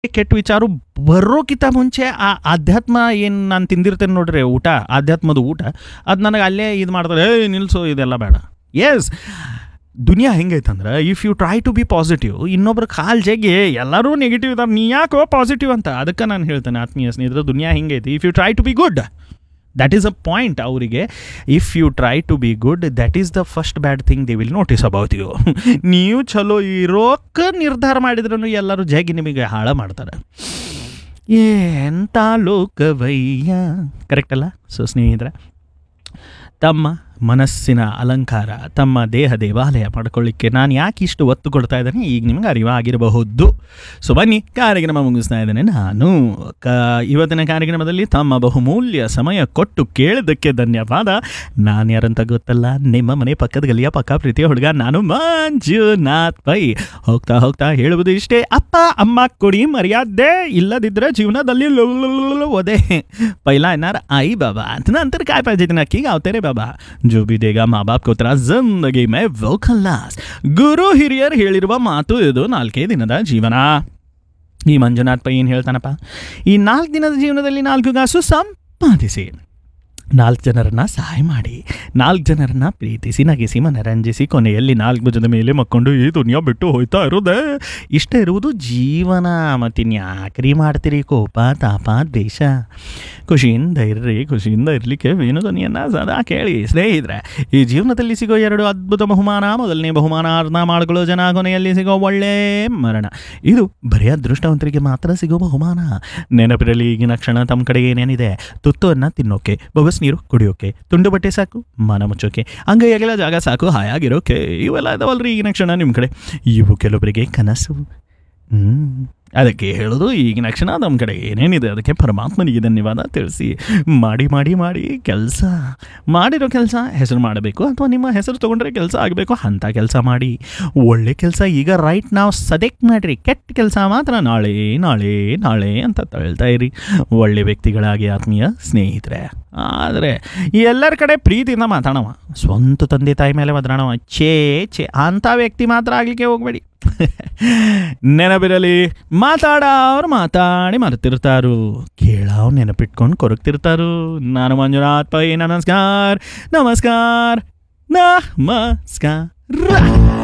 ಕೆಟ್ಟ ವಿಚಾರ ಬರೋಕ್ಕಿಂತ ಮುಂಚೆ ಆ ಅಧ್ಯಾತ್ಮ ಏನು ನಾನು ತಿಂದಿರ್ತೇನೆ ನೋಡ್ರಿ ಊಟ ಅಧ್ಯಾತ್ಮದ ಊಟ ಅದು ನನಗೆ ಅಲ್ಲೇ ಇದು ಮಾಡ್ತಾರೆ ಏಯ್ ನಿಲ್ಸು ಇದೆಲ್ಲ ಬೇಡ ಎಸ್ ದುನಿಯಾ ಹೆಂಗೈತಂದ್ರೆ if you try to be positive ಇನ್ನೊಬ್ರು ಕಾಲ್ ಜಗ್ಗಿ ಎಲ್ಲರೂ ನೆಗೆಟಿವ್ ಇದ್ದಾರೆ ನೀ ಯಾಕೋ ಪಾಸಿಟಿವ್ ಅಂತ ಅದಕ್ಕೆ ನಾನು ಹೇಳ್ತೇನೆ ಆತ್ಮೀಯ ಸ್ನೇಹಿತರೆ ದುನಿಯಾ ಹೆಂಗೈತಿ if you try to be good that is a point ಅವರಿಗೆ if you try to be good that is the first bad thing they will notice about you ನೀವು ಚಲೋ ಇರೋಕ್ಕೆ ನಿರ್ಧಾರ ಮಾಡಿದ್ರೂ ಎಲ್ಲರೂ ಜಗ್ಗಿ ನಿಮಗೆ ಹಾಳ ಮಾಡ್ತಾರೆ ಎಂಥ ಲೋಕವಯ್ಯ ಕರೆಕ್ಟ್ ಅಲ್ಲ ಸೊ ಸ್ನೇಹಿತರೆ ತಮ್ಮ ಮನಸ್ಸಿನ ಅಲಂಕಾರ ತಮ್ಮ ದೇಹ ದೇವಾಲಯ ಮಾಡ್ಕೊಳ್ಳಿಕ್ಕೆ ನಾನು ಯಾಕೆ ಇಷ್ಟು ಒತ್ತು ಕೊಡ್ತಾ ಇದ್ದೇನೆ ಈಗ ನಿಮಗೆ ಅರಿವಾಗಿರಬಹುದು ಸೊ ಬನ್ನಿ ಕಾರ್ಯಕ್ರಮ ಮುಗಿಸ್ತಾ ಇದ್ದೇನೆ ನಾನು ಕ ಇವತ್ತಿನ ಕಾರ್ಯಕ್ರಮದಲ್ಲಿ ತಮ್ಮ ಬಹುಮೂಲ್ಯ ಸಮಯ ಕೊಟ್ಟು ಕೇಳಿದ್ದಕ್ಕೆ ಧನ್ಯವಾದ ನಾನು ಯಾರಂತ ಗೊತ್ತಲ್ಲ ನಿಮ್ಮ ಮನೆ ಪಕ್ಕದ ಗಲಿಯ ಪಕ್ಕ ಪ್ರೀತಿಯ ಹುಡುಗ ನಾನು ಮಂಜುನಾಥ್ ಪೈ ಹೋಗ್ತಾ ಹೋಗ್ತಾ ಹೇಳುವುದು ಇಷ್ಟೇ ಅಪ್ಪ ಅಮ್ಮ ಕೊಡಿ ಮರ್ಯಾದೆ ಇಲ್ಲದಿದ್ದರೆ ಜೀವನದಲ್ಲಿ ಲುಲ್ಲು ಒದೆ ಪೈಲ ಏನಾರ आई बाबा नंतर काय पाहिजे ते नक्की गावते रे बाबा जो भी देगा ಮಾ ಬಾಪ್ ಕೋತ್ರ ಜಿಂದಗಿ ಮೇ ವೋ ಖಲ್ಲಾಸ್ ಗುರು ಹಿರಿಯರು ಹೇಳಿರುವ ಮಾತು ಇದು ನಾಲ್ಕೇ ದಿನದ ಜೀವನ ಈ ಮಂಜುನಾಥ್ ಪೈ ಏನು ಹೇಳ್ತಾನಪ್ಪ ಈ ನಾಲ್ಕು ದಿನದ ಜೀವನದಲ್ಲಿ ನಾಲ್ಕು ಕಾಸು ಸಂಪಾದಿಸಿ ನಾಲ್ಕು ಜನರನ್ನ ಸಹಾಯ ಮಾಡಿ ನಾಲ್ಕು ಜನರನ್ನ ಪ್ರೀತಿಸಿ ನಗಿಸಿ ಮನರಂಜಿಸಿ ಕೊನೆಯಲ್ಲಿ ನಾಲ್ಕು ಭುಜದ ಮೇಲೆ ಮಕ್ಕೊಂಡು ಈ ದುನಿಯಾ ಬಿಟ್ಟು ಹೋಯ್ತಾ ಇರೋದೇ ಇಷ್ಟ ಇರುವುದು ಜೀವನ ಮತ್ತಿನ್ಯಾಕ್ರಿ ಮಾಡ್ತೀರಿ ಕೋಪ ತಾಪ ದ್ವೇಷ ಖುಷಿಯಿಂದ ಇರ್ರಿ ಖುಷಿಯಿಂದ ಇರಲಿಕ್ಕೆ ವೇಣುಧ್ವನಿಯನ್ನು ಸದಾ ಕೇಳಿ ಸ್ನೇಹಿತರೆ ಈ ಜೀವನದಲ್ಲಿ ಸಿಗೋ ಎರಡು ಅದ್ಭುತ ಬಹುಮಾನ ಮೊದಲನೇ ಬಹುಮಾನ ಅರ್ಥ ಮಾಡ್ಕೊಳ್ಳೋ ಜನ ಕೊನೆಯಲ್ಲಿ ಸಿಗೋ ಒಳ್ಳೆ ಮರಣ ಇದು ಬರೀ ಅದೃಷ್ಟವಂತರಿಗೆ ಮಾತ್ರ ಸಿಗೋ ಬಹುಮಾನ ನೆನಪಿರಲಿ ಈಗಿನ ಕ್ಷಣ ತಮ್ಮ ಕಡೆ ಏನೇನಿದೆ ತುತ್ತನ್ನು ತಿನ್ನೋಕೆ ಬೊಗಸ್ ನೀರು ಕುಡಿಯೋಕೆ ತುಂಡು ಬಟ್ಟೆ ಸಾಕು ಮನ ಮುಚ್ಚೋಕೆ ಅಂಗೈಯಾಗೆಲ್ಲ ಜಾಗ ಸಾಕು ಹಾಯಾಗಿರೋಕೆ ಇವೆಲ್ಲ ಇದಾವಲ್ರಿ ಈಗಿನ ಕ್ಷಣ ನಿಮ್ಮ ಕಡೆ ಇವು ಕೆಲವೊಬ್ಬರಿಗೆ ಕನಸು ಹ್ಮ್. ಅದಕ್ಕೆ ಹೇಳೋದು ಈಗಿನ ಕ್ಷಣ ನಮ್ಮ ಕಡೆ ಏನೇನಿದೆ ಅದಕ್ಕೆ ಪರಮಾತ್ಮನಿಗೆ ಧನ್ಯವಾದ ತಿಳಿಸಿ ಮಾಡಿ ಮಾಡಿ ಮಾಡಿ ಕೆಲಸ ಮಾಡಿರೋ ಕೆಲಸ ಹೆಸರು ಮಾಡಬೇಕು ಅಥವಾ ನಿಮ್ಮ ಹೆಸರು ತೊಗೊಂಡ್ರೆ ಕೆಲಸ ಆಗಬೇಕು ಅಂಥ ಕೆಲಸ ಮಾಡಿ ಒಳ್ಳೆ ಕೆಲಸ ಈಗ ರೈಟ್ ನಾವು ಸದೆಕ್ ಮಾಡಿರಿ ಕೆಟ್ಟ ಕೆಲಸ ಮಾತ್ರ ನಾಳೆ ನಾಳೆ ನಾಳೆ ಅಂತ ತಳ್ತಾ ಇರಿ ಒಳ್ಳೆ ವ್ಯಕ್ತಿಗಳಾಗಿ ಆತ್ಮೀಯ ಸ್ನೇಹಿತರೆ ಆದರೆ ಎಲ್ಲರ ಕಡೆ ಪ್ರೀತಿಯಿಂದ ಮಾತಾಡವ ಸ್ವಂತ ತಂದೆ ತಾಯಿ ಮೇಲೆ ಮಾತಾಡವ ಛೇ ಛೇ ಅಂಥ ವ್ಯಕ್ತಿ ಮಾತ್ರ ಆಗಲಿಕ್ಕೆ ಹೋಗಬೇಡಿ ನೆನಪಿರಲಿ ಮಾತಾಡೋರು ಮಾತಾಡಿ ಮರ್ತಿರ್ತಾರು ಕೇಳಾವ್ ನೆನಪಿಟ್ಕೊಂಡು ಕೊರಗ್ತಿರ್ತಾರು ನಾನು ಮಂಜುನಾಥ್ ಪೈ ನಮಸ್ಕಾರ ನಮಸ್ಕಾರ ನಮಸ್ಕಾರ